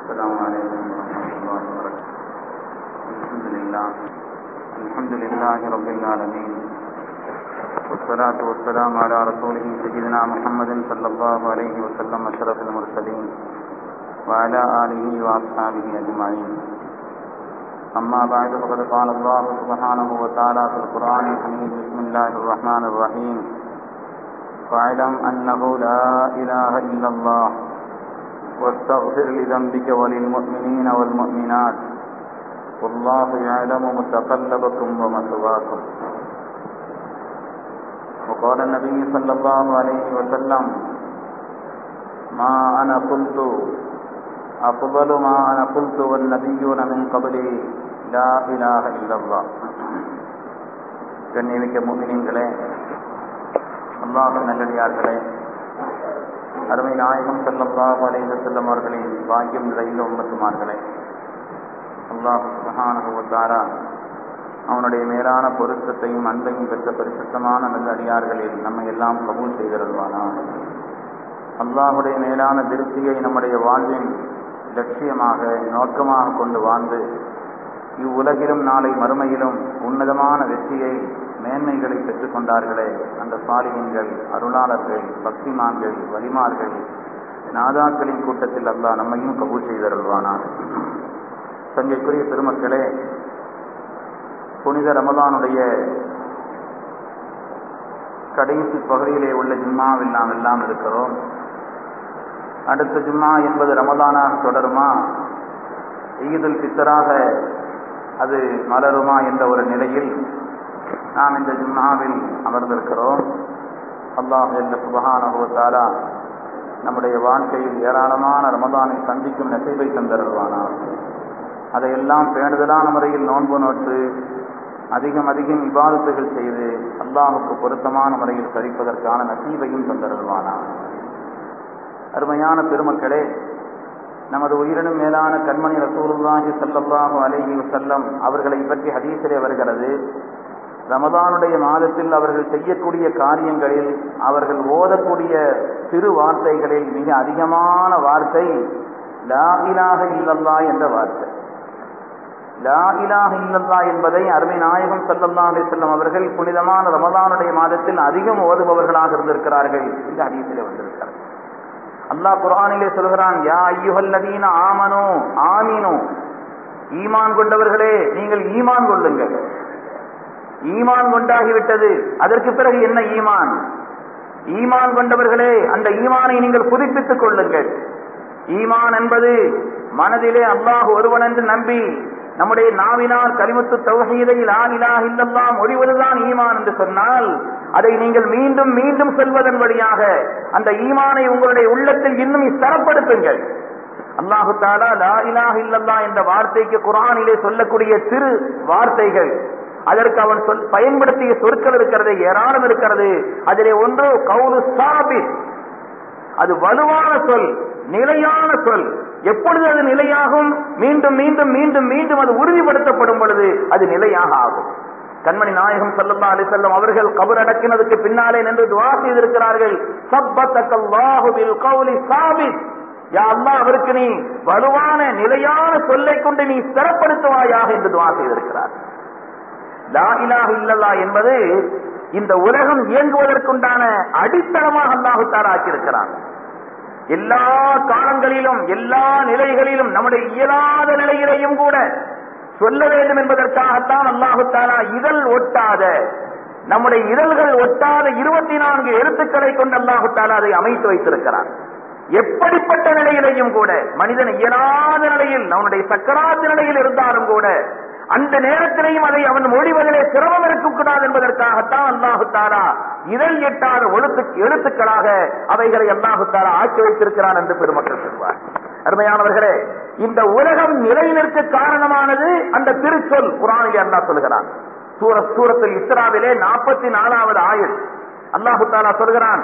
السلام عليكم ورحمة الله وبركاته الحمد لله الحمد لله رب العالمين والصلاة والسلام على رسوله سيدنا محمد صلى الله عليه وسلم أشرف المرسلين وعلى آله وأصحابه أجمعين أما بعد فقد قال الله سبحانه وتعالى في القرآن الحميد بسم الله الرحمن الرحيم فاعلم أنه لا إله إلا الله واستغفر لذنبك وللمؤمنين والمؤمنات والله يعلم متقلبكم ومثواكم وقال النبي صلى الله عليه وسلم ما أنا قلت أفضل ما أنا قلت والنبيون من قبلي لا إله إلا الله கண்ணியமிக்க முமினின்களே அல்லாஹ் நல்லடியார்களே அருமை நாயகம் செல்லல்லாஹ் அலைஹி செல்லம் அவர்களின் பாக்கியம் நிறைந்த உம்மத்துமார்களே அல்லாஹ் சுபஹானுவத்தாரா அவனுடைய மேலான பொருத்தத்தையும் அன்பையும் பெற்ற பரிசுத்தமான நல்ல அடியார்களில் நம்மை எல்லாம் கபூல் செய்திருவானா அல்லாஹுடைய மேலான திருப்தியை நம்முடைய வாழ்வின் லட்சியமாக நோக்கமாக கொண்டு வாழ்ந்து இவ்வுலகிலும் நாளை மறுமையிலும் உன்னதமான வெற்றியை மேன்மைகளை பெற்றுக் கொண்டார்களே அந்த சாலிகங்கள் அருளாளர்கள் பக்திமான்கள் வலிமார்கள் நாதாக்களின் கூட்டத்தில் அல்லாஹ் நம்மையும் கபூல் செய்தருள்வானார் தங்கைக்குரிய பெருமக்களே புனித ரமதானுடைய கடைசி பகுதியிலே உள்ள ஜும்மாவில் நாம் எல்லாம் இருக்கிறோம் அடுத்த ஜும்மா என்பது ரமதானாக தொடருமா ஈதுல் பித்தராக அது மலருமா என்ற ஒரு நிலையில் நாம் இந்த ஜும்மாவில் அமர்ந்திருக்கிறோம் அல்லாஹ் என்ற சுபகானுபவத்தாரா நம்முடைய வாழ்க்கையில் ஏராளமான ரமதானை சந்திக்கும் நெசைவை தந்தருவானா அதையெல்லாம் பேணுதலான முறையில் நோன்பு நோற்று அதிகம் அதிகம் விவாதத்துகள் செய்து அல்லாஹுக்கு பொருத்தமான முறையில் கழிப்பதற்கான நசீபையும் தந்தருவானா அருமையான பெருமக்களே நமது உயிரினும் மேலான கண்மணி ரசூலுல்லாஹி சல்லல்லாஹு அலைஹி வசல்லம் அவர்களை பற்றி ஹதீசிலே வருகிறது ரமதானுடைய மாதத்தில் அவர்கள் செய்யக்கூடிய காரியங்களில் அவர்கள் ஓதக்கூடிய சிறு வார்த்தைகளில் மிக அதிகமான வார்த்தை லா இலாக இல்லல்லா என்ற வார்த்தை லா இலாக இல்லல்லா என்பதை அருமை நாயகம் சல்லல்லா அலி செல்லம் அவர்கள் புனிதமான ரமதானுடைய மாதத்தில் அதிகம் ஓதுபவர்களாக இருந்திருக்கிறார்கள் இந்த ஹதீசிலே வந்திருக்கிறார்கள் அல்லாஹ் குரானிலே சொல்கிறான் யா ஐயுஹல்லதீன ஆமனோ ஆமீனோ ஈமான் கொண்டவர்களே நீங்கள் ஈமான் கொள்ளுங்கள் ஈமான் கொண்டாகிவிட்டது அதற்கு பிறகு என்ன ஈமான் ஈமான் கொண்டவர்களே அந்த ஈமானை நீங்கள் புதுப்பித்துக் கொள்ளுங்கள் ஈமான் என்பது மனதிலே அல்லாஹ் ஒருவன் என்று நம்பி நம்முடைய நாவினால் கலிமுத்து தௌஹீதை லா இலாஹ இல்லல்லாஹ் ஒழிவதுதான் ஈமான் என்று சொன்னால் அதை நீங்கள் மீண்டும் மீண்டும் சொல்வதன் வழியாக அந்த ஈமானை உங்களுடைய உள்ளத்தில் இன்னும் ஸ்தரப்படுத்துங்கள் அல்லாஹு தாலா லா இலாஹ இல்லல்லா என்ற வார்த்தைக்கு குரானிலே சொல்லக்கூடிய சிறு வார்த்தைகள் அதற்கு அவன் சொல் பயன்படுத்திய சொற்கள் இருக்கிறது ஏராளம் இருக்கிறது அதிலே ஒன்று கவுலு சாபித் அது வலுவான சொல் நிலையான சொல் எப்பொழுது அது நிலையாகும் மீண்டும் மீண்டும் மீண்டும் மீண்டும் அது உறுதிப்படுத்தப்படும் பொழுது அது நிலையாக ஆகும் கண்மணி நாயகம் சல்லா அலி செல்லம் அவர்கள் கபர் அடக்கினதுக்கு பின்னாலே நின்று துவா செய்திருக்கிறார்கள் யா அல்லா அவருக்கு நீ வலுவான நிலையான சொல்லை கொண்டு நீ ஸ்திரப்படுத்துவாயாக என்று துவா செய்திருக்கிறார் லா இலாஹ இல்லல்லா என்பது இந்த உலகம் இயங்குவதற்குண்டான அடித்தளமாக அல்லாஹு தாரா ஆக்கியிருக்கிறார் எல்லா காலங்களிலும் எல்லா நிலைகளிலும் நம்முடைய இயலாத நிலையிலையும் கூட சொல்ல வேண்டும் என்பதற்காகத்தான் அல்லாஹு தாலா இதழ் ஒட்டாத நம்முடைய இதழ்கள் ஒட்டாத இருபத்தி நான்கு எழுத்துக்களை கொண்டு அல்லாஹு தாலா அதை அமைத்து வைத்திருக்கிறார் எப்படிப்பட்ட நிலையிலையும் கூட மனிதன் இயலாத நிலையில் அவனுடைய சக்கராத்து நிலையில் இருந்தாலும் கூட அந்த நேரத்திலையும் அதை அவன் மொழிவதிலே சிரமம் இருக்கக்கூடாது என்பதற்காகத்தான் அல்லாஹு தாரா இதழ் எட்டாத ஒழுத்து எழுத்துக்களாக அவைகளை அல்லாஹு தாரா ஆக்கி வைத்திருக்கிறான் என்று பெருமக்கள் சொல்வார் அருமையானவர்களே இந்த உலகம் நிலை நிற்க காரணமானது அந்த திருச்சொல் குரானிலே அல்லா சொல்கிறான் சூர சூரத்தில் இஸ்ராவிலே நாற்பத்தி நாலாவது ஆயுள் அல்லாஹு தாலா சொல்கிறான்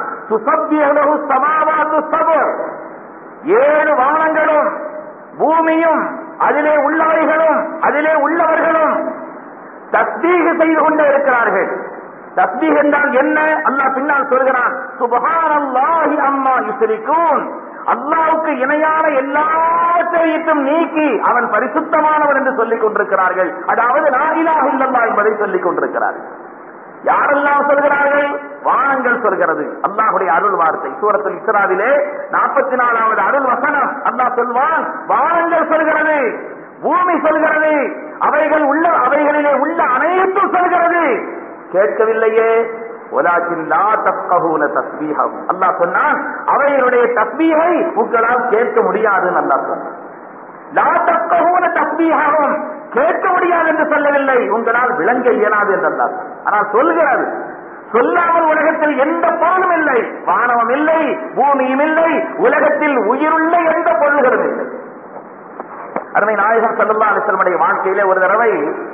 ஏழு வானங்களும் பூமியும் அதிலே உள்ளவைகளும் அதிலே உள்ளவர்களும் தஸ்தீக செய்து கொண்டே இருக்கிறார்கள் தஸ்பீஹ் என்றால் என்ன அல்லாஹ் பின்னால் சொல்கிறான் சுபஹானல்லாஹி அம்மா யுஸ்ரிகூன் அல்லாஹ்வுக்கு இணையான எல்லாவற்றையும் அனைத்தும் நீக்கி அவன் பரிசுத்தமானவன் என்று சொல்லிக் கொண்டிருக்கிறார்கள் அதாவது நாயிலாக இல்லல்லா என்பதை சொல்லிக் கொண்டிருக்கிறார்கள் யாரெல்லாம் சொல்கிறார்கள் வானங்கள் சொல்கிறது அல்லாஹுடைய அருள் வார்த்தை சூரத்தில் இஸ்ராவிலே நாற்பத்தி நாலாவது அருள் வசனம் அல்லாஹ் சொல்வான் வானங்கள் சொல்கிறது பூமி சொல்கிறது அவைகள் உள்ள அவைகளிலே உள்ள அனைத்தும் சொல்கிறது கேட்கவில்லையே ஒலாக்கின் லா தப்கஹூன தஸ்பீஹம் அல்லாஹ் சொன்னான் அவைகளுடைய தஸ்பீகை உங்களால் கேட்க முடியாதுன்னு அல்லாஹ் சொன்னான் லா தப்கஹூன தஸ்பீஹம் கேட்க முடியாது என்று சொல்லவில்லை உங்களால் விளங்க இயலாது என்று அல்லாஹ் ஆனால் சொல்கிறது சொல்லாமல் உலகத்தில் எந்த பொருளும் இல்லை வானவம் இல்லை பூமியும் இல்லை உலகத்தில் உயிருள்ள எந்த பொருள்களும் இல்லை அருமை நாயகம் சல்லா அலிஸ்லமுடைய வாழ்க்கையிலே ஒரு தடவை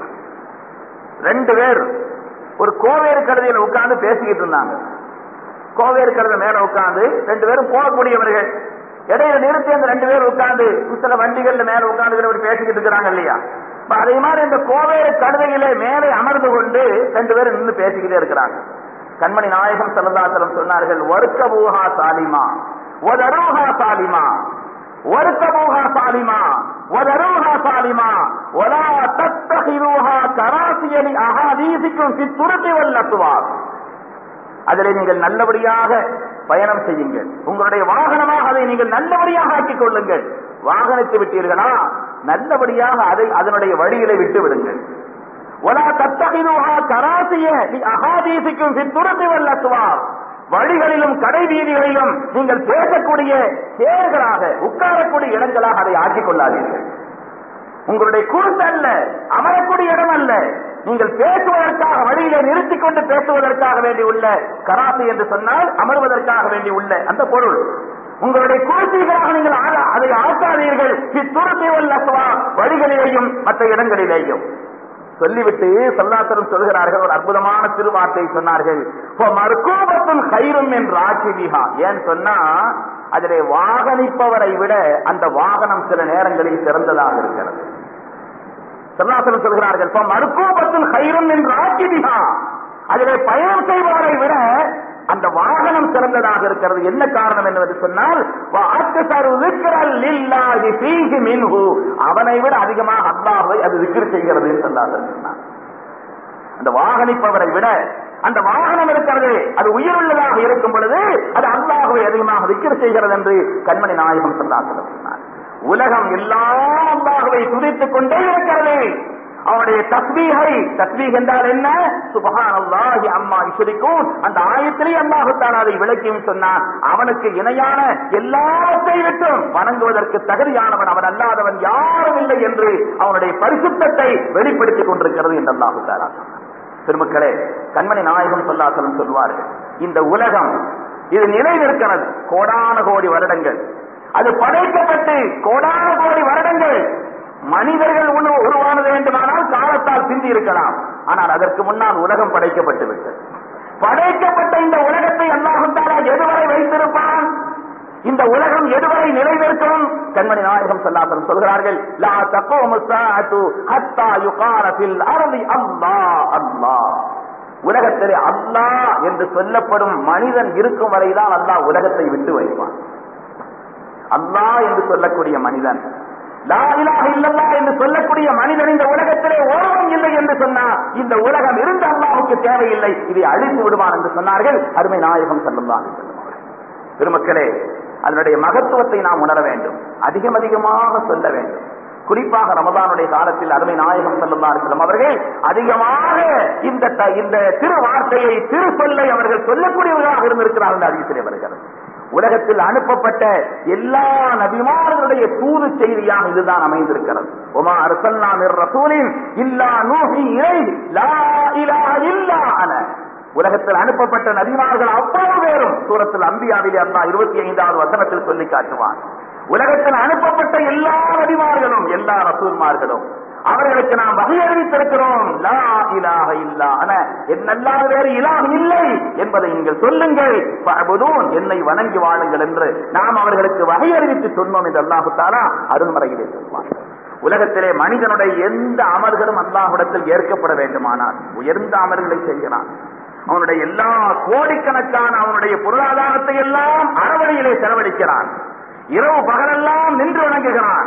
ரெண்டு பேர் ஒரு கோவேறு கழுதையில உட்கார்ந்து பேசிக்கிட்டு இருந்தாங்க கோவேறு கழுதை மேல உட்கார்ந்து ரெண்டு பேரும் போகக்கூடியவர்கள் இடையில நிறுத்தி அந்த ரெண்டு பேரும் உட்கார்ந்து சில வண்டிகள்ல மேல உட்கார்ந்து பேசிக்கிட்டு இருக்கிறாங்க இல்லையா இப்ப அதே மாதிரி இந்த கோவேறு கழுதையிலே மேலே அமர்ந்து கொண்டு ரெண்டு பேரும் நின்று பேசிக்கிட்டே இருக்கிறாங்க கண்மணி நாயகம் சல்லதாசலம் சொன்னார்கள் ஒருக்க பூஹா சாலிமா ஒதரூஹா சாலிமா واركبوها سالما وذروها سالما ولا تتخذوها كراسي لأحاديثكم في الطرق والأسواق அதிலே நீங்கள் நல்லபடியாக பயணம் செய்யுங்கள் உங்களுடைய வாகனமாக அதை நீங்கள் நல்லபடியாக ஆக்கிக் கொள்ளுங்கள் வாகனத்தை விட்டீர்களா நல்லபடியாக அதை அதனுடைய வழியிலே விட்டு விடுங்கள் ஒலா தத்தகிதுஹா கராசிய அகாதீசிக்கும் பித்துரத்தி வல்லத்துவார் வழிகளிலும் கடை வீதிகளிலும் நீங்கள் பேசக்கூடிய தேர்களாக உட்காரக்கூடிய இடங்களாக அதை ஆக்கிக் கொள்ளாதீர்கள் உங்களுடைய குருத்து அல்ல அமரக்கூடிய இடம் அல்ல நீங்கள் பேசுவதற்காக வழியில நிறுத்திக் கொண்டு பேசுவதற்காக வேண்டி உள்ள கராசி என்று சொன்னால் அமர்வதற்காக வேண்டி உள்ள அந்த பொருள் உங்களுடைய குருத்திகளாக நீங்கள் அதை ஆக்காதீர்கள் இத்துறத்தை வல்லசுவா வழிகளிலேயும் மற்ற இடங்களிலேயும் சொல்லிவிட்டு சொல்லாத்தரும் சொல்கிறார்கள் ஒரு அற்புதமான திருவார்த்தை சொன்னார்கள் மருக்கோபத்தும் கயிறும் என்று ஆட்சிபிகா ஏன்னு சொன்னா அதிலே வாகனிப்பவரை விட அந்த வாகனம் சில நேரங்களில் சிறந்ததாக இருக்கிறது சொல்லாத்தரும் சொல்கிறார்கள் மருக்கோபத்தும் கயிறும் என்று ஆட்சிபிகா அதிலே பயணம் செய்பவரை விட அந்த வாகனம் சிறந்ததாக இருக்கிறது என்ன காரணம் என்பது சொன்னால் அவனை விட அதிகமாக அல்லாஹை அது விக்கிரி செய்கிறது என்று சொன்னார் அந்த வாகனிப்பவரை விட அந்த வாகனம் இருக்கிறது அது உயிருள்ளதாக இருக்கும் பொழுது அது அல்லாஹுவை அதிகமாக விக்கிர செய்கிறது என்று கண்மணி நாயகம் சொன்னார் சொன்னார் உலகம் எல்லாம் அல்லாஹுவை துதித்துக் கொண்டே இருக்கிறது அவனுடைய தஸ்பீகை தஸ்பீக் என்றால் என்ன சுபஹான் அல்லாஹி அம்மா இஸ்வரிக்கும் அந்த ஆயத்திலே அல்லாஹுத்தான் அதை விளக்கியும் சொன்னான் அவனுக்கு இணையான எல்லாத்தை விட்டும் வணங்குவதற்கு தகுதியானவன் அவன் அல்லாதவன் யாரும் இல்லை என்று அவனுடைய பரிசுத்தத்தை வெளிப்படுத்திக் கொண்டிருக்கிறது என்று அல்லாஹுத்தாரா சொன்னான் பெருமக்களே கண்மணி நாயகம் சொல்லாசலம் சொல்வார்கள் இந்த உலகம் இது நிலைநிற்கிறது கோடான கோடி வருடங்கள் அது படைக்கப்பட்டு கோடான கோடி வருடங்கள் மனிதர்கள் ஒன்று உருவானது வேண்டுமானால் காலத்தால் சிந்தி இருக்கலாம் ஆனால் அதற்கு முன்னால் உலகம் படைக்கப்பட்டு விட்டது படைக்கப்பட்ட இந்த உலகத்தை அல்லாஹாலா எதுவரை வைத்திருப்பான் இந்த உலகம் எதுவரை நிறைவேற்றும் கண்மணி நாயகம் சொல்லாசன் சொல்கிறார்கள் லா தக்கோமு சாஅத்து ஹத்தா யுகால ஃபில் அர்தி அல்லாஹ் அல்லாஹ் உலகத்திலே அல்லாஹ் என்று சொல்லப்படும் மனிதன் இருக்கும் வரைதான் அல்லாஹ் உலகத்தை விட்டு வைப்பான் அல்லாஹ் என்று சொல்லக்கூடிய மனிதன் லா இலாஹ இல்லல்லா என்று சொல்லக்கூடிய மனிதன் இந்த உலகத்திலே ஒருவன் இல்லை என்று சொன்னார் இந்த உலகம் இருந்த அல்லாஹுக்கு தேவையில்லை இதை அழித்து விடுவான் என்று சொன்னார்கள் அருமை நாயகம் செல்லுல்லா பெருமக்களே அதனுடைய மகத்துவத்தை நாம் உணர வேண்டும் அதிகம் அதிகமாக சொல்ல வேண்டும் குறிப்பாக ரமதானுடைய காலத்தில் அருமை நாயகம் செல்லுல்லா இருக்கிறோம் அவர்கள் அதிகமாக இந்த த- இந்த திரு வார்த்தையை திரு சொல்லை அவர்கள் சொல்லக்கூடியவர்களாக இருந்திருக்கிறார்கள் என்று அறிவித்திலே வருகிறது உலகத்தில் அனுப்பப்பட்ட எல்லா நபிமார்களுடைய தூது செய்தியாக இதுதான் அமைந்திருக்கிறது ஒமா அரசல்லா மிர் ரசூலின் இல்லா நூஹி இலை லா இலாஹ இல்லா அன உலகத்தில் அனுப்பப்பட்ட நபிமார்கள் அவ்வளவு பேரும் சூரத்தில் அம்பியாவிலே அல்லா இருபத்தி ஐந்தாவது வசனத்தில் சொல்லி காட்டுவான் உலகத்தில் அனுப்பப்பட்ட எல்லா நபிமார்களும் எல்லா ரசூல்மார்களும் அவர்களுக்கு நாம் வகை அறிவித்திருக்கிறோம் லா இலாஹ இல்லா அன என்னல்லாத வேறு இலாஹ் இல்லை என்பதை நீங்கள் சொல்லுங்கள் ஃபஅபுதூன் என்னை வணங்கி வாழுங்கள் என்று நாம் அவர்களுக்கு வகை அறிவித்து சொன்னோம் என்று அல்லாஹு தாலா அருள்மறையிலே சொல்வார் உலகத்திலே மனிதனுடைய எந்த அமல்களும் அல்லாஹ்விடத்தில் ஏற்கப்பட வேண்டுமானால் உயர்ந்த அமல்களை செய்கிறான் அவனுடைய எல்லா கோடிக்கணக்கான அவனுடைய பொருளாதாரத்தை எல்லாம் அறவழியிலே செலவழிக்கிறான் இரவு பகலெல்லாம் நின்று வணங்குகிறான்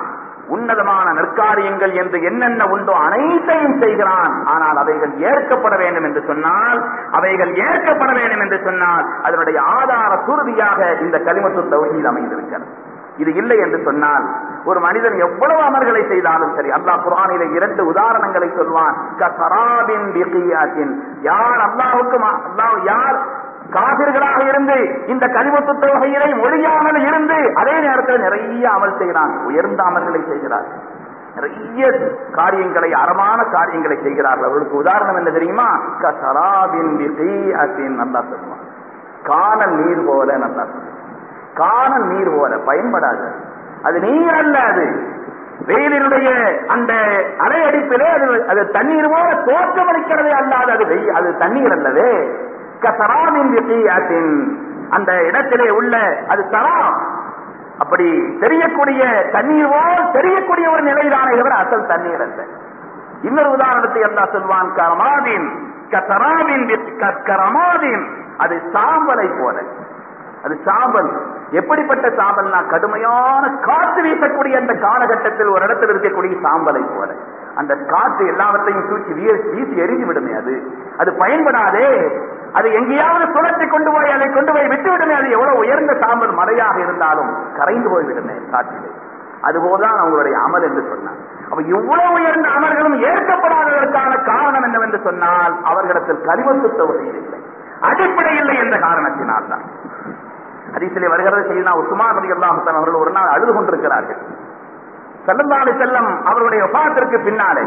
உன்னதமான நற்காரியங்கள் என்று என்னென்ன உண்டோ அனைத்தையும் செய்கிறான் ஆனால் அவைகள் ஏற்கப்பட வேண்டும் என்று சொன்னால் அவைகள் ஏற்கப்பட வேண்டும் என்று சொன்னால் அதனுடைய ஆதார சுருதியாக இந்த கலிமத்து தௌஹீத் அமைந்திருக்கிறது இது இல்லை என்று சொன்னால் ஒரு மனிதன் எவ்வளவு அமல்களை செய்தாலும் சரி அல்லாஹ் குரானிலே இரண்டு உதாரணங்களை சொல்வான் கசராபின் பிகியாத்தின் யார் அல்லாஹுக்கு அல்லாஹ் யார் காபிர்களாக இருந்து இந்த கலிமத்து தொகையினை மொழியாமல் இருந்து அதே நேரத்தில் நிறைய அமல் செய்கிறான் உயர்ந்த அமல்களை செய்கிறார் நிறைய காரியங்களை அறமான காரியங்களை செய்கிறார்கள் அவர்களுக்கு உதாரணம் என்ன தெரியுமா கசராபின் பிகியாத்தின் நல்லா சொல்லுவான் காணல் நீர் போல நல்லா சொல்லுவான் காணல் நீர் போல பயன்படாது அது நீர் அல்ல அது வெயிலினுடைய அந்த அலையடிப்பிலே அது அது தண்ணீர் போல தோற்றமளிக்கிறதே அல்லாது அது வெய் அது தண்ணீர் அல்லது கசராமின் விசையாத்தின் அந்த இடத்திலே உள்ள அது தரம் அப்படி தெரியக்கூடிய தண்ணீர் போல் தெரியக்கூடிய ஒரு நிலைதானே தவிர அசல் தண்ணீர் அல்ல இன்னொரு உதாரணத்தை அல்லா சொல்வான் கரமாதின் கசராமின் கரமாதின் அது சாம்பலை போல அது சாம்பல் எப்படிப்பட்ட சாம்பல்னா கடுமையான காற்று வீசக்கூடிய அந்த காலகட்டத்தில் ஒரு இடத்தில் இருக்கக்கூடிய சாம்பலை போல அந்த காற்று எல்லாவற்றையும் தூக்கி வீசி எரிஞ்சு விடுமே அது அது பயன்படாதே அது எங்கேயாவது சுழற்றி கொண்டு போய் அதை கொண்டு போய் விட்டு விடுமே அது எவ்வளவு உயர்ந்த சாம்பல் மழையாக இருந்தாலும் கரைந்து போய் விடுமே காற்றிலே அதுபோதுதான் அவங்களுடைய அமல் என்று சொன்னார் அப்ப இவ்வளவு உயர்ந்த அமல்களும் ஏற்கப்படாததற்கான காரணம் என்னவென்று சொன்னால் அவர்களிடத்தில் கரிமத்து தொகுதியில் இல்லை அடிப்படை இல்லை என்ற காரணத்தினால் தான் ஹதீஸிலே வருகிறது செய்தினா உஸ்மான் ரதி அல்லாஹன் அவர்கள் ஒரு நாள் அழுது கொண்டிருக்கிறார்கள் செல்லந்தாலை செல்லம் அவர்களுடைய ஒபாத்திற்கு பின்னாலே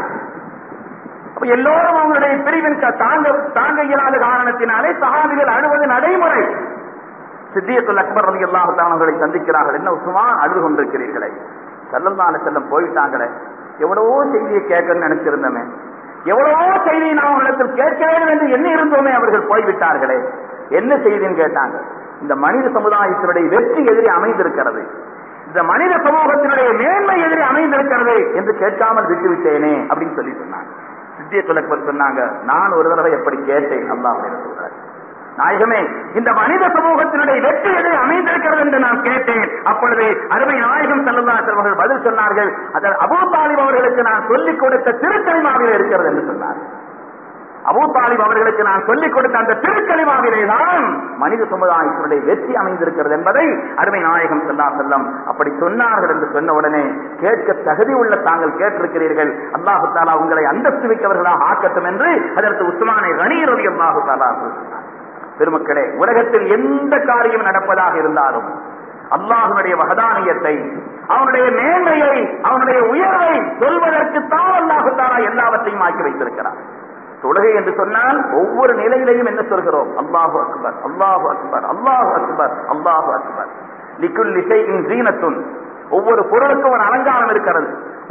அப்ப எல்லோரும் அவங்களுடைய பிரிவின் தாங்க தாங்க இயலாத காரணத்தினாலே சகாபிகள் அழுவது நடைமுறை சித்தியத்துல் அக்பர் ரதி அல்லாஹன் அவர்களை சந்திக்கிறார்கள் என்ன உஸ்மான் அழுது கொண்டிருக்கிறீர்களே செல்லந்தாலை செல்லம் போயிட்டாங்களே எவ்வளவோ செய்தியை கேட்கணும்னு நினைச்சிருந்தோமே எவ்வளவோ செய்தியை நாம் அவர்களிடத்தில் கேட்க வேண்டும் என்று எண்ணி இருந்தோமே அவர்கள் போய்விட்டார்களே என்ன செய்தின்னு கேட்டாங்க இந்த மனித சமுதாயத்தினுடைய வெற்றி எதிரி அமைந்திருக்கிறது இந்த மனித சமூகத்தினுடைய மேன்மை எதிரி அமைந்திருக்கிறது என்று கேட்காமல் விட்டுவிட்டேனே அப்படின்னு சொல்லி சொன்னாங்க சித்திய துலக்பர் சொன்னாங்க நான் ஒரு தடவை எப்படி கேட்டேன் அல்லாஹ் சொல்றாரு நாயகமே இந்த மனித சமூகத்தினுடைய வெற்றி எதிரி அமைந்திருக்கிறது என்று நான் கேட்டேன் அப்பொழுது அருமை நாயகம் செல்லல்லா அவர்கள் பதில் சொன்னார்கள் அதில் அபூ தாலிப் அவர்களுக்கு நான் சொல்லிக் கொடுத்த திருத்தலிமாவில் இருக்கிறது என்று சொன்னார் அபூ தாலிப் அவர்களுக்கு நான் சொல்லிக் கொடுத்த அந்த திருக்கலிமாவிலே தான் மனித சமுதாயத்தினுடைய வெற்றி அமைந்திருக்கிறது என்பதை அருமை நாயகம் செல்லா செல்லம் அப்படி சொன்னார்கள் என்று சொன்ன உடனே கேட்க தகுதி உள்ள தாங்கள் கேட்டிருக்கிறீர்கள் அல்லாஹு தாலா உங்களை அந்தஸ்து மிக்கவர்களாக ஆக்கட்டும் என்று அதற்கு உஸ்மானை கணீரதி அல்லாஹு தாலா சொன்னார் பெருமக்களே உலகத்தில் எந்த காரியம் நடப்பதாக இருந்தாலும் அல்லாஹனுடைய வகதானியத்தை அவனுடைய மேன்மையை அவனுடைய உயர்வை சொல்வதற்கு தான் அல்லாஹு தாலா எல்லாவற்றையும் ஆக்கி வைத்திருக்கிறார் தொழுகை என்று சொன்னால் ஒவ்வொரு நிலையிலையும் என்ன சொல்கிறோம் அல்லாஹு அக்பர் அல்லாஹு அக்பர் அல்லாஹு அக்பர் அல்லாஹு அக்பர் லிக்குல் லிசையின் ஜீனத்துன் ஒவ்வொரு பொருளுக்கும் ஒரு அலங்காரம் இருக்கிறது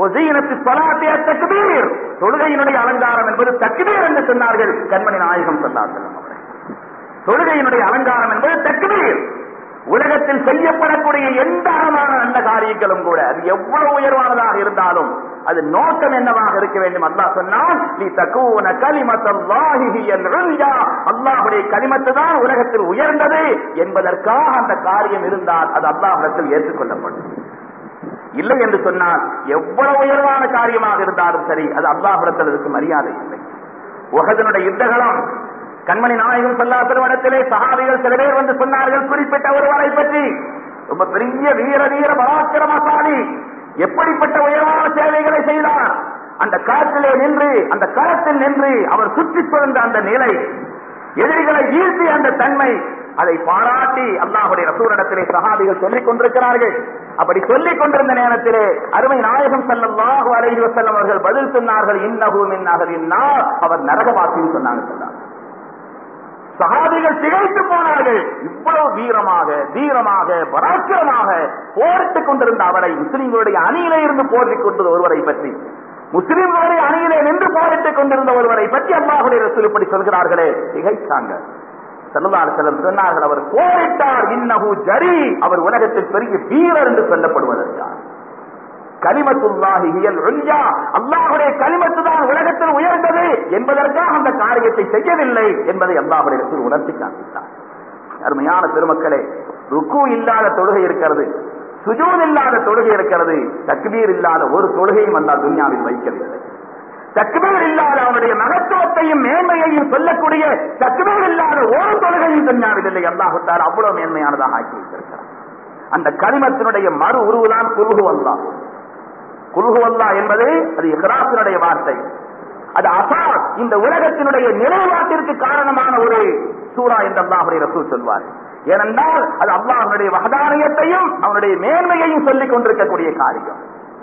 தக்பீர் தொழுகையினுடைய அலங்காரம் என்பது தக்பீர் என்று சொன்னார்கள் கண்மணி நாயகம் சொன்னார்கள் தொழுகையினுடைய அலங்காரம் என்பது தக்பீர் உலகத்தில் செய்யப்படக்கூடிய எந்த அறமான நல்ல காரியங்களும் கூட அது எவ்வளவு உயர்வானதாக இருந்தாலும் அது நோக்கம் என்னவாக இருக்க வேண்டும் அல்லாஹ் சொன்னால் நீ தக்குவன அல்லாஹுடைய கலிமத்து தான் உலகத்தில் உயர்ந்தது என்பதற்காக அந்த காரியம் இருந்தால் அது அல்லாஹிடத்தில் ஏற்றுக்கொள்ளப்படும் இல்லை என்று சொன்னால் எவ்வளவு உயர்வான காரியமாக இருந்தாலும் சரி அது அல்லாஹிடத்தில் அதுக்கு மரியாதை இல்லை உகதனுடைய யுத்தகலம் கண்மணி நாயகம் சொல்லா திருவனத்திலே சகாபிகள் சில பேர் வந்து சொன்னார்கள் குறிப்பிட்ட ஒருவரை பற்றி ரொம்ப பெரிய வீர வீர பராக்கிரமசாலி எப்படிப்பட்ட உயர்வான சேவைகளை செய்தார் அந்த காற்றிலே நின்று அந்த களத்தில் நின்று அவர் சுற்றி சுழந்த அந்த நிலை எதிரிகளை வீழ்த்திய அந்த தன்மை அதை பாராட்டி அல்லாஹுடைய ரசூரிடத்திலே சகாபிகள் சொல்லிக் கொண்டிருக்கிறார்கள் அப்படி சொல்லிக் கொண்டிருந்த நேரத்திலே அருமை நாயகம் செல்லல்லாஹு அலைஹி வஸல்லம் அவர்கள் பதில் சொன்னார்கள் இன்னஹு மின் அகலின்னா அவர் நரகவாசின்னு சொன்னாங்க சொன்னாங்க சகாபிகள் திகைத்து போனார்கள் இவ்வளவு வீரமாக தீரமாக பராக்கிரமாக போரிட்டுக் கொண்டிருந்த அவரை முஸ்லிம்களுடைய அணியிலே இருந்து போரிட்டுக் கொண்டது ஒருவரை பற்றி முஸ்லிம்களுடைய அணியிலே நின்று போரிட்டுக் கொண்டிருந்த ஒருவரை பற்றி அல்லாஹுடைய ரசூல் இப்படி சொல்கிறார்களே திகைத்தாங்க செல்லதார் செல்லம் சொன்னார்கள் அவர் போரிட்டார் இன்னஹு ஜரி அவர் உலகத்தில் பெரிய வீரர் என்று சொல்லப்படுவதற்காக கலிமத்துல்லாஹி ஹியல் உல்யா அல்லாஹ்வுடைய கலிமத்து தான் உலகத்தில் உயர்ந்தது என்பதற்காக அந்த காரியத்தை செய்யவில்லை என்பதை அல்லாஹ்வுடைய ரசூல் உணர்த்தி காண்பித்தார் அருமையான பெருமக்களே ருக்கு இல்லாத தொழுகை இருக்கிறது சுஜூத் இல்லாத தொழுகை இருக்கிறது தக்பீர் இல்லாத ஒரு தொழுகையும் அல்லா துன்யாவில் வைக்கவில்லை தக்பீர் இல்லாத அவனுடைய மகத்துவத்தையும் மேன்மையையும் சொல்லக்கூடிய தக்பீர் இல்லாத ஒரு தொழுகையும் துன்யாவில் இல்லை அல்லாஹுத்தார் அவ்வளவு மேன்மையானதாக ஆக்கி வைத்திருக்கிறார் அந்த கனிமத்தினுடைய மறு உருவுதான் குல்கு அல்லா குல்கு அல்லா என்பது அது இஹ்ராத்தினுடைய வார்த்தை அது அசாத் இந்த உலகத்தினுடைய நிலைப்பாட்டிற்கு காரணமான ஒரு சூறா என்று அல்லாஹுடைய ரசூல் சொல்வார் ஏனென்றால் அது அல்லாஹனுடைய வகதானியத்தையும் அவனுடைய மேன்மையையும் சொல்லிக் கொண்டிருக்கக்கூடிய காரியம்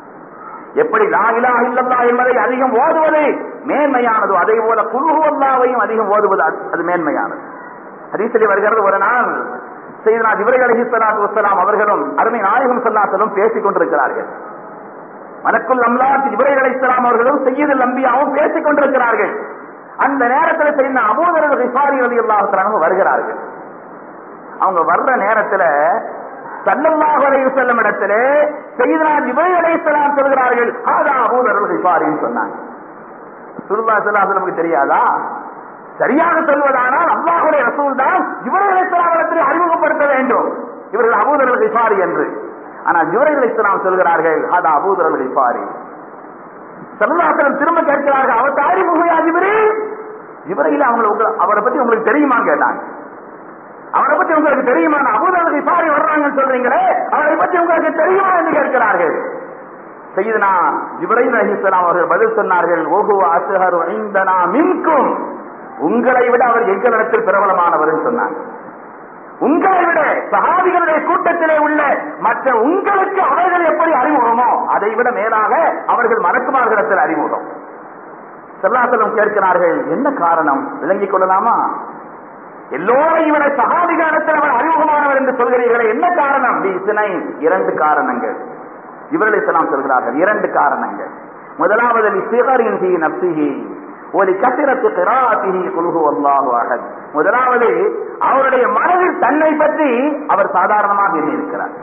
எப்படி லாகிலா இல்லல்லா என்பதை அதிகம் ஓதுவது மேன்மையானதோ அதே போல குல்ஹு அல்லாவையும் அதிகம் ஓதுவது அது மேன்மையானது ஹதீசிலே வருகிறது ஒரு நாள் செய்தனா ஜிப்ரீல் அலைஹி ஸலாத்து வஸ்ஸலாம் அவர்களும் அருமை நாயகம் ஸல்லல்லாஹு பேசிக் கொண்டிருக்கிறார்கள் மலக்குல் அம்லாத் ஜிப்ரீல் அலைஹிஸ்ஸலாம் அவர்களும் சையதுல் அன்பியாவும் பேசிக் கொண்டிருக்கிறார்கள் அந்த நேரத்தில் செய்த அபூதர் ரிஃபாரி ரலியல்லாஹு தஆலா வருகிறார்கள் அவங்க வர்ற நேரத்துல சல்லல்லாஹு அலைஹி வஸல்லம் இடத்துல சையதுனா ஜிப்ரீல் அலைஹிஸ்ஸலாம் சொல்கிறார்கள் ஹாதா அபூதர் ரிஃபாரின்னு சொன்னாங்க சுல்லா ஸல்லல்லாஹு தெரியாதா சரியாக சொல்வதானால் அல்லாஹுடைய ரசூல் தான் ஜிப்ரீல் அலைஹிஸ்ஸலாம் இடத்திலே அறிமுகப்படுத்த வேண்டும் இவர்கள் அபூதர் ரிஃபாரி என்று ஆனா ஜிப்ரீல் அலைஹிஸ்ஸலாம் சொல்கிறார்கள் ஹாதா அபூதர் ரிஃபாரி சல்லல்லாஹு திரும்ப கேட்கிறார்கள் அவர் தாரி முகையா ஜிப்ரீல் ஜிப்ரீல் அவங்களை அவரை பத்தி உங்களுக்கு தெரியுமா கேட்டாங்க அவரை பத்தி உங்களுக்கு தெரியுமா அபூதர் ரிஃபாரி வர்றாங்கன்னு சொல்றீங்களே அவரை பத்தி உங்களுக்கு தெரியுமா என்று கேட்கிறார்கள் செய்தனா ஜிப்ரீல் அலைஹிஸ்ஸலாம் அவர்கள் பதில் சொன்னார்கள் ஓஹோ அஸ்ஹரு இந்தனா மின்கும் உங்களை விட அவர் எங்களிடத்தில் பிரபலமானவர் சொன்னாங்க உங்களை விட சகாபிகளுடைய கூட்டத்திலே உள்ள மற்ற உங்களுக்கு அவர்கள் எப்படி அறிமுகமோ அதை விட மேலாக அவர்கள் மறக்குமார்களிடத்தில் அறிமுகம் செல்லாசலம் கேட்கிறார்கள் என்ன காரணம் விளங்கிக் கொள்ளலாமா எல்லோரையும் விட சகாபிகளிடத்தில் அவர் அறிமுகமானவர் என்று சொல்கிறீர்களே என்ன காரணம் சினை இரண்டு காரணங்கள் இவர்களை செல்லாம் சொல்கிறார்கள் இரண்டு காரணங்கள் முதலாவது சிகரின் தி நப்சிஹி ஒரு கத்திரத்து கிராத்திஹி குல்ஹு அல்லாஹு அஹத் முதலாவது அவருடைய மனதில் தன்னை பற்றி அவர் சாதாரணமாக எண்ணி இருக்கிறார்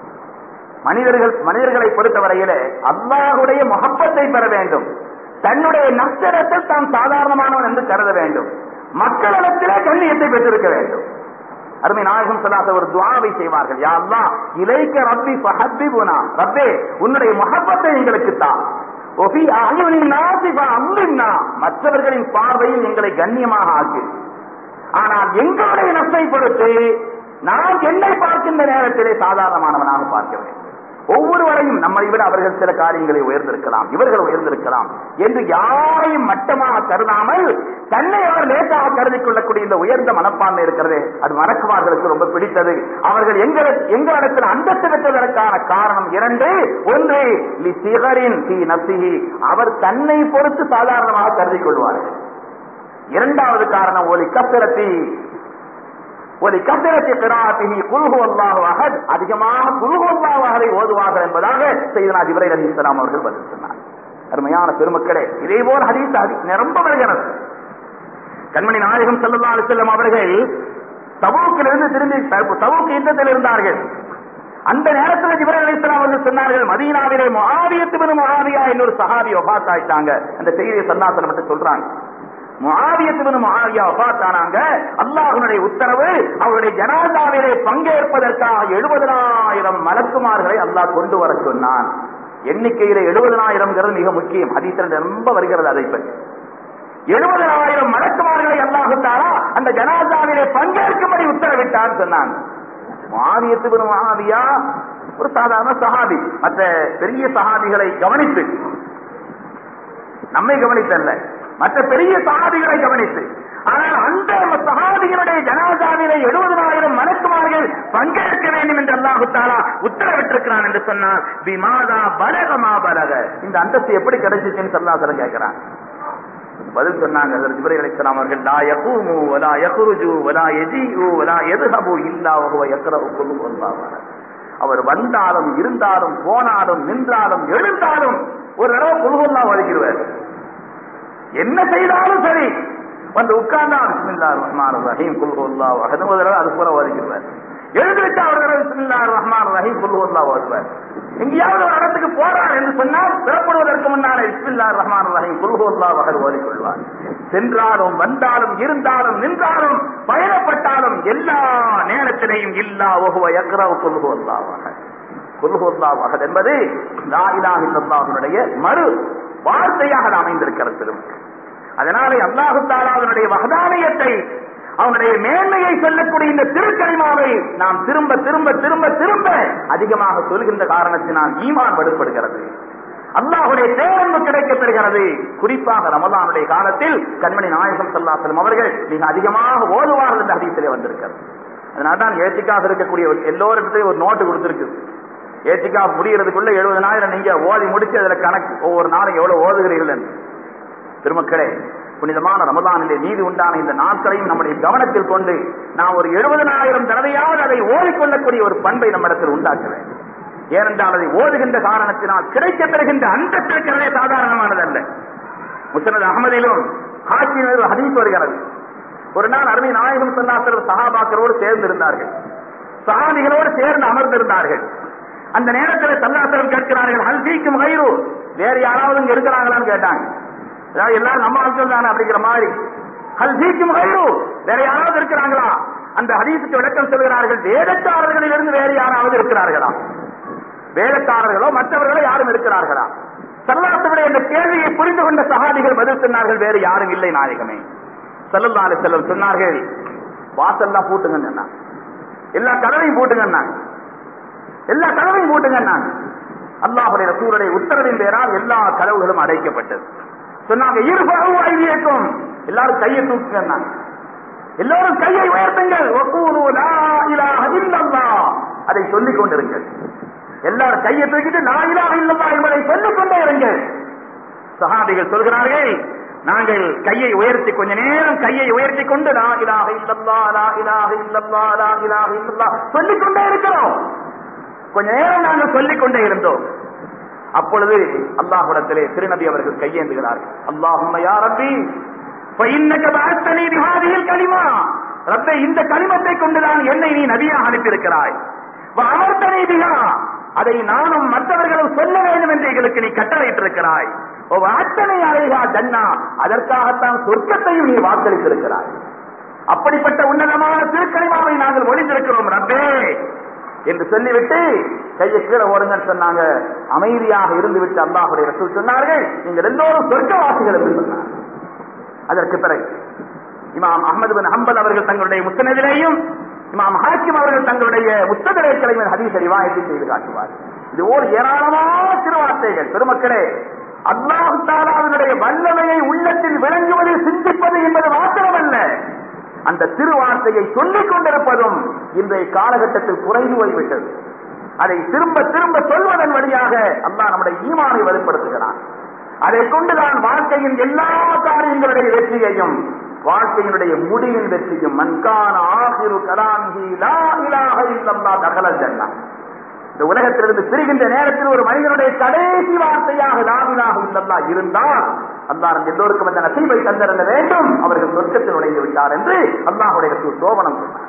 மனிதர்கள் மனிதர்களை பொறுத்தவரையில அல்லாஹுடைய முகப்பத்தை பெற வேண்டும் தன்னுடைய நஷ்டத்தில் தான் சாதாரணமானவன் என்று கருத வேண்டும் மக்களிடத்திலே கண்ணியத்தை பெற்றிருக்க வேண்டும் அருமை நாயகம் சொல்லாத ஒரு துவாவை செய்வார்கள் யா அல்லா இலைக்க ரப்பி ஃபஹப்பி புனா ரப்பே உன்னுடைய முகப்பத்தை எங்களுக்கு தான் ஒபி அகலின் நாசிபா அம்மின்னா மற்றவர்களின் பார்வையில் எங்களை கண்ணியமாக ஆக்கு ஆனால் எங்களுடைய நஷ்டை பொறுத்து நான் என்னை பார்க்கின்ற நேரத்திலே சாதாரணமானவனாக பார்க்க வேண்டும் ஒவ்வொருவரையும் நம்மை விட அவர்கள் சில காரியங்களை உயர்ந்திருக்கலாம் இவர்கள் உயர்ந்திருக்கலாம் என்று யாரையும் மட்டமாக கருதாமல் தன்னை அவர் லேசாக கருதிக் கொள்ளக்கூடிய இந்த உயர்ந்த மனப்பான்மை இருக்கிறது அது மறக்குமார்களுக்கு ரொம்ப பிடித்தது அவர்கள் எங்களுக்கு எங்களிடத்தில் அந்தஸ்து பெற்றதற்கான காரணம் இரண்டு ஒன்று லி சிகரின் தி நசிஹி அவர் தன்னை பொறுத்து சாதாரணமாக கருதிக் கொள்வார்கள் இரண்டாவது காரணம் ஒலி கப்பிரத்தி ஒரு கத்திரத்தை கிராத்திகி குல்ஹு அல்லாஹு அகத் அதிகமாக குல்ஹு அல்லாஹு அகதை ஓதுவார்கள் என்பதாக செய்தனா ஜிப்ரைல் அலி இஸ்லாம் அவர்கள் பதில் சொன்னார் அருமையான பெருமக்களே இதே போல் ஹதீஸ் நிரம்ப வருகிறது கண்மணி நாயகம் செல்லல்லா செல்லும் அவர்கள் தபூக்கிலிருந்து திரும்பி தபூக்கு யுத்தத்தில் இருந்தார்கள் அந்த நேரத்தில் ஜிப்ரைல் அலி இஸ்லாம் அவர்கள் சொன்னார்கள் மதீனாவிலே முஆவியத்து பின் முஆவியா இன்னொரு சஹாபி வஃபாத் ஆயிட்டாங்க அந்த செய்தியை சன்னாசனம் மட்டும் சொல்றாங்க முஆவியத்துவனு முஆவியா வஃபாத்தானாங்க அல்லாஹ்வுடைய உத்தரவு அவருடைய ஜனாதாவிலே பங்கேற்பதற்காக எழுபதனாயிரம் மலக்குமார்களை அல்லாஹ் கொண்டு வர சொன்னான் எண்ணிக்கையில எழுபதனாயிரம்ங்கிறது மிக முக்கியம் ஹதீஸ்ல ரொம்ப வருகிறது அதை பற்றி எழுபதனாயிரம் மலக்குமார்களை அல்லாஹுத்தாரா அந்த ஜனாதாவிலே பங்கேற்கும்படி உத்தரவிட்டார் சொன்னாங்க மாவியத்து மகாவியா ஒரு சாதாரண சஹாபி மற்ற பெரிய சஹாபிகளை கவனித்து நம்மை கவனித்தல்ல மற்ற பெரிய சகாதிகளை கவனித்து ஆனால் அந்த சகாதிகளுடைய ஜனாதாவிலே எழுபதனாயிரம் மலக்குமார்கள் பங்கேற்க வேண்டும் என்று அல்லாஹு தாலா உத்தரவிட்டிருக்கிறான் என்று சொன்னார் பிமாதா பலகமா பலக இந்த அந்தஸ்து எப்படி கிடைச்சிச்சுன்னு சொல்லாசல கேட்கிறான் பதில் சொன்னாங்க ஜிப்ரீல் அலைஹிஸ்ஸலாம் அவர்கள் லா யகூமு வலா யக்ருஜு வலா யஜீஉ வலா யذهبு இல்லா வஹுவ யக்ரஉ குல் அல்லாஹ் அவர் வந்தாலும் இருந்தாலும் போனாலும் நின்றாலும் எழுந்தாலும் ஒரு தடவை குல்ஹுல்லா வலிக்கிடுவார் என்ன செய்தாலும் சரி வந்து உட்கார்ந்தா பிஸ்மில்லா ரஹ்மான் ரஹீம் குல்ஹுல்லா வஹது ஒரு தடவை அது போல வலிக்கிடுவார் எழுந்துவிட்டு அவர் தடவை பிஸ்மில்லா ரஹ்மான் ரஹீம் குல்ஹுல்லா ஓதுவார் எங்கேயாவது ஒரு இடத்துக்கு போறார் என்று சொன்னால் புறப்படுவதற்கு முன்னாலே இஸ்மில்லா ரஹ்மான் ரஹீம் குல்ஹுல்லா வஹது ஓதிக்கொள்வார் சென்றாலும் வந்தாலும் இருந்தாலும் நின்றாலும் பயணப்பட்டாலும் எல்லா நேரத்திலையும் இல்லா ஒகுவ யக்ரவ குல்ஹுல்லா வஹத் குல்ஹுல்லாஹ் அஹத் என்பது லா இலாஹ இல்லல்லாஹுடைய மறு வார்த்தையாக அது அமைந்திருக்கிறது திரும்ப அதனாலே அல்லாஹு தாலாவினுடைய வகதானியத்தை அவனுடைய மேன்மையை சொல்லக்கூடிய இந்த திருக்கலிமாவை நாம் திரும்ப திரும்ப திரும்ப திரும்ப அதிகமாக சொல்கின்ற காரணத்தினால் ஈமான் வலுப்படுகிறது அல்லாஹுடைய பேரன்பு கிடைக்கப் பெறுகிறது குறிப்பாக ரமதானுடைய காலத்தில் கண்மணி நாயகம் சல்லாசலம் அவர்கள் மிக அதிகமாக ஓதுவார்கள் என்ற ஹதீஸிலே வந்திருக்கிறது அதனால்தான் ஏத்திக்காக இருக்கக்கூடிய எல்லோருக்கிட்டையும் ஒரு நோட்டு கொடுத்திருக்கு ஏத்திக்கா முடிகிறதுக்குள்ள எழுபதனாயிரம் நீங்க ஓதி முடிச்சு அதுல கணக்கு ஒவ்வொரு நாளும் எவ்வளவு ஓதுகிறீர்கள் என்று திருமக்களே புனிதமான ரமதானிலே நீதி உண்டான இந்த நாட்களையும் நம்முடைய கவனத்தில் கொண்டு நாம் ஒரு எழுபதனாயிரம் தடவையாவது அதை ஓடிக்கொள்ளக்கூடிய ஒரு பண்பை நம்மிடத்தில் உண்டாக்க வேண்டும் ஏனென்றால் அதை ஓதுகின்ற காரணத்தினால் கிடைக்கப் பெறுகின்ற அந்தத்திற்கிறதே சாதாரணமானதல்ல முசனது அகமதிலும் காட்சியில் ஹதீஸ் வருகிறது ஒரு நாள் அருமை நாயகம் சொல்லாசர் சகாபாக்கரோடு சேர்ந்து இருந்தார்கள் சகாபிகளோடு சேர்ந்து அமர்ந்திருந்தார்கள் அந்த நேரத்தில் சல்லாசரம் கேட்கிறார்கள் ஹல்தீக்கும் கயிறு வேறு யாராவது இங்க இருக்கிறாங்களான்னு கேட்டாங்க அதாவது எல்லாரும் நம்ம ஆட்கள் தானே அப்படிங்கிற மாதிரி ஹல்தீக்கும் கயிறு வேற யாராவது இருக்கிறாங்களா அந்த ஹதீஸுக்கு விளக்கம் சொல்கிறார்கள் வேதக்காரர்களில் இருந்து வேறு யாராவது இருக்கிறார்களா வேதக்காரர்களோ மற்றவர்களோ யாரும் இருக்கிறார்களா சல்லாசனுடைய இந்த கேள்வியை புரிந்து கொண்ட சகாதிகள் பதில் சொன்னார்கள் வேறு யாரும் இல்லை நாயகமே சல்லல்லாஹு செல்லம் சொன்னார்கள் வாசல்லாம் பூட்டுங்க எல்லா கதவையும் பூட்டுங்க எல்லா கதவையும் பூட்டுங்க அல்லாஹுடைய ரசூலுடைய உத்தரவின் பேரால் எல்லா கதவுகளும் அடைக்கப்பட்டது சொன்னாங்க இருபகு ஐதியக்கும் எல்லாரும் கையை தூக்குங்க எல்லோரும் கையை உயர்த்துங்கள் வக்கூலு லா இலாஹ இல்லல்லாஹ் அதை சொல்லிக் கொண்டிருங்கள் எல்லாரும் கையை தூக்கிட்டு லா இலாஹ இல்லல்லாஹ் என்பதை சொல்லிக் கொண்டே இருங்கள் சஹாபிகள் சொல்கிறார்கள் நாங்கள் கையை உயர்த்தி கொஞ்ச நேரம் கையை உயர்த்தி கொண்டு லா இலாஹ இல்லல்லாஹ் லா இலாஹ இல்லல்லாஹ் லா இலாஹ இல்லல்லாஹ் சொல்லிக் கொண்டே இருக்கிறோம் கொஞ்ச நேரம் நாங்கள் சொல்லிக் கொண்டே இருந்தோம் அப்பொழுது அல்லாஹுடத்திலே திருநபி அவர்கள் கையேந்துகிறார்கள் அல்லாஹும் யா ரப்பி களிமா ரப்பை இந்த களிமத்தை கொண்டுதான் என்னை நீ நபியாக அனுப்பியிருக்கிறாய் அமர்த்தனை பிகா அதை நானும் மற்றவர்களும் சொல்ல வேண்டும் என்று எங்களுக்கு நீ கட்டளையிட்டிருக்கிறாய் அத்தனை அலைகா ஜன்னா அதற்காகத்தான் சொர்க்கத்தையும் நீ வாக்களித்திருக்கிறாய் அப்படிப்பட்ட உன்னதமான திருக்கலிமாவை நாங்கள் ஒளிந்திருக்கிறோம் ரப்பே என்று சொல்லிவிட்டு கையை கீழே ஓடுங்கன்னு சொன்னாங்க அமைதியாக இருந்து விட்டு அல்லாஹுடைய ரசூல் சொன்னார்கள் நீங்கள் எல்லோரும் சொர்க்கவாசிகள் என்று சொன்னார் அதற்கு பிறகு இமாம் அஹமது பின் ஹம்பல் அவர்கள் தங்களுடைய முத்தனதிலேயும் இமாம் ஹாக்கிம் அவர்கள் தங்களுடைய முத்ததிரை கலைஞர் ஹதீஸ் அறிவாயத்தை செய்து காட்டுவார் இது ஓர் ஏராளமான திருவார்த்தைகள் பெருமக்களே அல்லாஹு தாலாவினுடைய வல்லமையை உள்ளத்தில் விளங்குவது சிந்திப்பது என்பது மாத்திரமல்ல அந்த திருவார்த்தையை சொல்லிக் கொண்டிருப்பதும் இன்றைய காலகட்டத்தில் குறைந்து போய்விட்டது அதை திரும்ப திரும்ப சொல்வதன் வழியாக அல்லாஹ் நம்முடைய ஈமானை வலுப்படுத்துகிறான் அதை கொண்டுதான் வாழ்க்கையின் எல்லா காரியங்களுடைய வெற்றியையும் வாழ்க்கையினுடைய முடிவின் வெற்றியும் மன்கான ஆசிரு கலாமிகி லா இலாஹ இல்லல்லா தகலல் ஜன்னா இந்த உலகத்திலிருந்து பிரிகின்ற நேரத்தில் ஒரு மனிதனுடைய கடைசி வார்த்தையாக லாவிலாக இல்லல்லா இருந்தால் அல்லாஹ் எல்லோருக்கும் அந்த நசீபை தந்திருந்த வேண்டும் அவர்கள் சொர்க்கத்தில் நுழைந்து விட்டார் என்று அல்லாஹுடைய சோபனம் சொன்னார்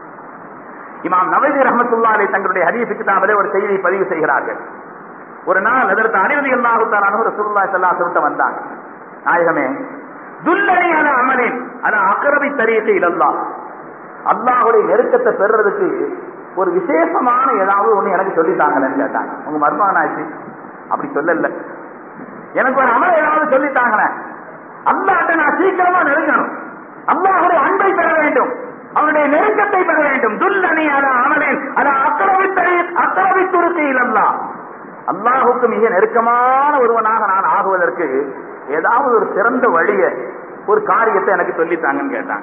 இமாம் நவீதி ரஹமத்துல்லாலை தங்களுடைய ஹதீஸ் கிதாபிலே ஒரு செய்தியை பதிவு செய்கிறார்கள் ஒரு நாள் அதற்கு அனிவதி அல்லாஹுத்தாரான ஒரு சுருல்லா செல்லா சொல்லிட்டு வந்தாங்க நாயகமே துல்லனை அல அமலின் அல அக்கரவை தரியத்தை இல்லல்லா அல்லாஹுடைய நெருக்கத்தை பெறுறதுக்கு ஒரு விசேஷமான ஏதாவது ஒண்ணு எனக்கு சொல்லித்தாங்களேன்னு கேட்டாங்க உங்க மர்மகனாச்சு அப்படி சொல்லல எனக்கு ஒரு அமல் ஏதாவது சொல்லித்தாங்களேன் அல்லாட்ட நான் சீக்கிரமா நெருங்கணும் அல்லாஹுடைய அன்பை பெற வேண்டும் அவனுடைய நெருக்கத்தை பெற வேண்டும் துல்லனி அல அமலேன் அல அக்கரவித்தரை அக்கரவி துருக்கையில் அல்லா அல்லாஹுக்கு மிக நெருக்கமான ஒருவனாக நான் ஆகுவதற்கு ஏதாவது ஒரு சிறந்த வழிய ஒரு காரியத்தை எனக்கு சொல்லித்தாங்கன்னு கேட்டாங்க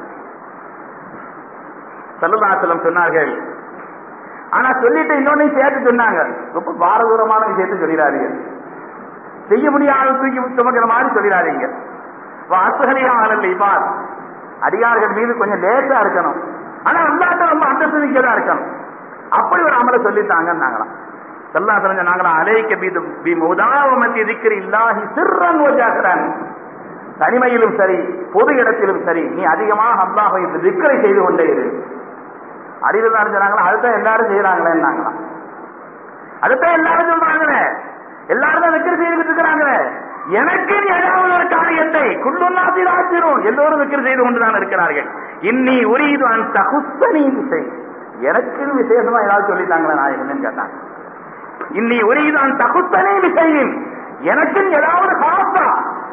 சல்லுதாசலம் சொன்னார்கள் ஆனா சொல்லிட்டு இன்னொன்னு சேர்த்து சொன்னாங்க ரொம்ப பாரதூரமான விஷயத்தை சொல்லிடாதீங்க செய்ய முடியாத தூக்கி சுமக்கிற மாதிரி சொல்லிடாதீங்க வாசகலியாக இப்பார் அடியார்கள் மீது கொஞ்சம் லேசா இருக்கணும் ஆனா அல்லாட்ட ரொம்ப அந்தஸ்து மிக்கதா இருக்கணும் அப்படி ஒரு அமலை சொல்லித்தாங்கன்னாங்களாம் சல்லா தெரிஞ்ச நாங்களாம் அலைக்க பீது பி முதாவமத்தி திக்கிற இல்லாஹி சிறன் ஓஜாகிறான் தனிமையிலும் சரி பொது இடத்திலும் சரி நீ அதிகமாக அல்லாஹை திக்கரை செய்து கொண்டே இரு அறிவுதான் சொன்னாங்களா அதுதான் எல்லாரும் செய்யறாங்களேன்னாங்களாம் அதுதான் எல்லாரும் சொல்றாங்களே எல்லாரும் தான் விக்கிரி செய்துட்டு இருக்கிறாங்களே எனக்கு ஏதாவது ஒரு காரியத்தை குள்ளுன்னாசி ராஜிரும் எல்லோரும் விக்கிரி செய்து கொண்டுதான் இருக்கிறார்கள் இன்னி உரியது அந்த குஸ்தனி விசை எனக்கு விசேஷமா ஏதாவது சொல்லிட்டாங்களே நாயகன்னு கேட்டாங்க இன்னி உரிதான் தகுத்தனே விஷயம் எனக்கும் ஏதாவது காசா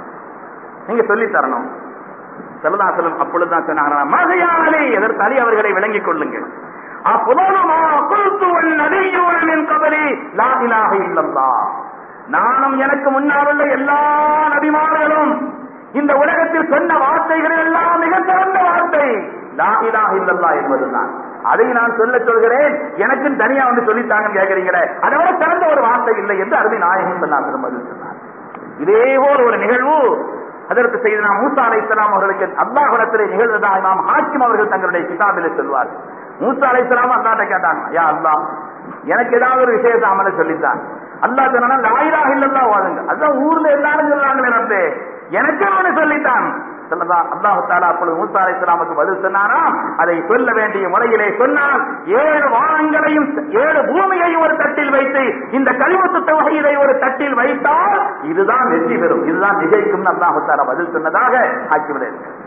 நீங்க சொல்லி தரணும் செல்லதாசலம் அப்பொழுதுதான் சொன்னாங்க மகையாலே எதற்கு அலி அவர்களை விளங்கிக் கொள்ளுங்கள் அப்பொழுதுமா குல்துவன் நதியோனின் கபலி லா இலாஹ இல்லல்லாஹ் நானும் எனக்கு முன்னால் உள்ள எல்லா நபிமார்களும் இந்த உலகத்தில் சொன்ன வார்த்தைகள் எல்லாம் மிக சிறந்த வார்த்தை லா இலாஹ இல்லல்லாஹ் என்பதுதான் அதை நான் சொல்ல சொல்கிறேன் எனக்கும் தனியா வந்து சொல்லித்தாங்கன்னு கேட்கிறீங்களே அதோட சிறந்த ஒரு வார்த்தை இல்லை என்று அருமை நாயகம் சொன்னார் பதில் சொன்னார் இதே போல் ஒரு நிகழ்வு அதற்கு செய்து நாம் மூசா அலை இஸ்லாம் அவர்களுக்கு அல்லாஹுடத்திலே நிகழ்ந்ததாக நாம் ஹாக்கிம் அவர்கள் தங்களுடைய கிதாபிலே சொல்வார் மூசா அலை இஸ்லாம் அல்லாட்ட கேட்டாங்க யா அல்லா எனக்கு ஏதாவது ஒரு விஷயத்தை அமல சொல்லித்தான் அல்லா சொன்னா லாயிலா இல்லல்லா வாழுங்க அதான் ஊர்ல எல்லாரும் சொல்றாங்களே நம்பே எனக்கு அவனு சொல்லித்தான் அல்லாஹு தாலா அப்பொழுது மூசா அலை இஸ்லாமுக்கு பதில் சொன்னாராம் அதை சொல்ல வேண்டிய முறையிலே சொன்னால் ஏழு வானங்களையும் ஏழு பூமியையும் ஒரு தட்டில் வைத்து இந்த கழிவுத்து தொகையை ஒரு தட்டில் வைத்தால் இதுதான் வெற்றி பெறும் இதுதான் நிகழ்க்கும் அல்லாஹு தாலா பதில் சொன்னதாக ஆக்கிவிட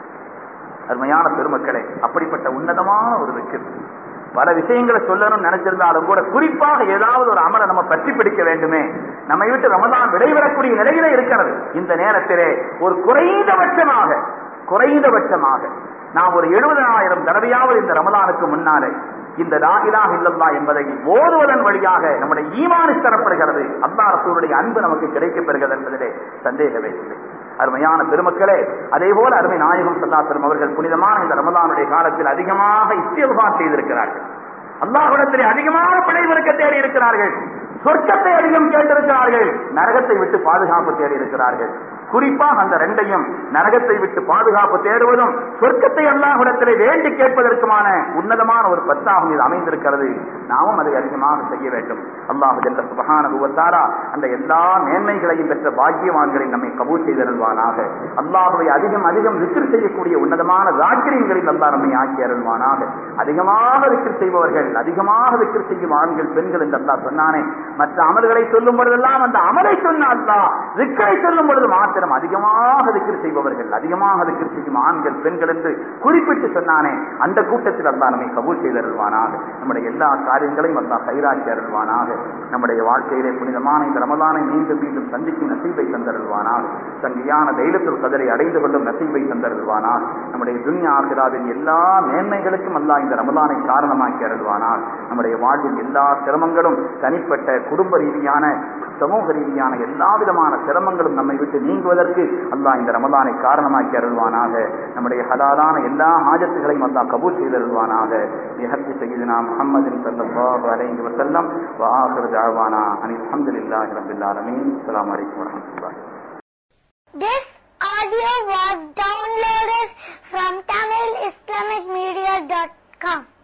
அருமையான பெருமக்களே அப்படிப்பட்ட உன்னதமான ஒரு வெற்றி பல விஷயங்களை சொல்லணும் நினைச்சிருந்தாலும் கூட குறிப்பாக ஏதாவது ஒரு அமலை நம்ம பற்றி பிடிக்க வேண்டுமே நம்மை விட்டு ரமதான் விடைபெறக்கூடிய நிலையில இருக்கிறது இந்த நேரத்திலே ஒரு குறைந்தபட்சமாக குறைந்தபட்சமாக நாம் ஒரு எழுபதனாயிரம் தடவையாவது இந்த ரமதானுக்கு முன்னாலே இந்த ராகிலாக இல்லல்லா என்பதை ஓதுவதன் வழியாக நம்முடைய ஈமானி தரப்படுகிறது அல்லா ரசூருடைய அன்பு நமக்கு கிடைக்கப் பெறுகிறது என்பதிலே சந்தேகமே இல்லை அருமையான பெருமக்களே அதே போல அருமை நாயகம் சல்லாசலம் அவர்கள் புனிதமான இந்த ரமதானுடைய காலத்தில் அதிகமாக இஸ்தியல்பார் செய்திருக்கிறார்கள் அல்லாஹிடத்திலே அதிகமாக பிழைவிருக்க தேடி இருக்கிறார்கள் சொர்க்கத்தை அதிகம் கேட்டிருக்கிறார்கள் நரகத்தை விட்டு பாதுகாப்பு தேடி இருக்கிறார்கள் குறிப்பாக அந்த ரெண்டையும் நரகத்தை விட்டு பாதுகாப்பு தேடுவதும் சொர்க்கத்தை அல்லாஹிடத்திலே வேண்டி கேட்பதற்குமான உன்னதமான ஒரு பத்தாகும் இது அமைந்திருக்கிறது நாமும் அதை அதிகமாக செய்ய வேண்டும் அல்லாஹு ஜல்ல சுபகான உவத்தாரா அந்த எல்லா மேன்மைகளையும் பெற்ற பாக்கியவான்களை நம்மை கபூல் செய்தருள்வானாக அல்லாஹுவை அதிகம் அதிகம் விக்கிர் செய்யக்கூடிய உன்னதமான ராக்கிரியங்களில் அல்லா நம்மை ஆக்கி அருள்வானாக அதிகமாக விக்கிர் செய்பவர்கள் அதிகமாக விக்கிர் செய்யும் ஆண்கள் பெண்கள் என்று அல்லா சொன்னானே மற்ற அமல்களை சொல்லும் பொழுதெல்லாம் அந்த அமலை சொன்ன அல்லா விக்கரை சொல்லும் பொழுது மாத்திரம் அதிகமாக விக்கிர் செய்பவர்கள் அதிகமாக விக்கிர் செய்யும் ஆண்கள் பெண்கள் என்று குறிப்பிட்டு சொன்னானே அந்த கூட்டத்தில் அல்லா நம்மை கபூல் செய்தருள்வானாக நம்முடைய எல்லா காரியங்களையும் அல்லா கைராக்கி அருள்வானாக நம்முடைய வாழ்க்கையிலே புனிதமான இந்த ரமதானை மீண்டும் மீண்டும் சந்திக்கும் நசீபை தந்தருள்வானாக சங்கியான தைலத்தில் கதரை அடைந்து கொள்ளும் நசீபை தந்தருள்வானாக நம்முடைய துன்யா ஆசிராவின் எல்லா மேன்மைகளுக்கும் அல்லா இந்த ரமதானை காரணமாக்கி அருள்வானாக நம்முடைய வாழ்வின் எல்லா சிரமங்களும் தனிப்பட்ட குடும்ப ரீதியான சமூக ரீதியான எல்லா விதமான சிரமங்களும் நம்மை விட்டு நீங்குவதற்கு அல்லாஹ் இந்த ரமதானை காரணமாக்கி அருள்வானாக நம்முடைய ஹலாலான எல்லா ஹாஜத்துகளையும் அல்லாஹ் கபூல் செய்தருள்வானாக நிகழ்ச்சி செய்தினா முகமது சல்லாஹு அலைஹி வஸல்லம் வஆஹிரு தஅவானா அனில் ஹம்துலில்லாஹி ரப்பில் ஆலமீன் அஸ்ஸலாமு அலைக்கும் வரஹ்மத்துல்லாஹி This audio was downloaded from TamilIslamicMedia.com.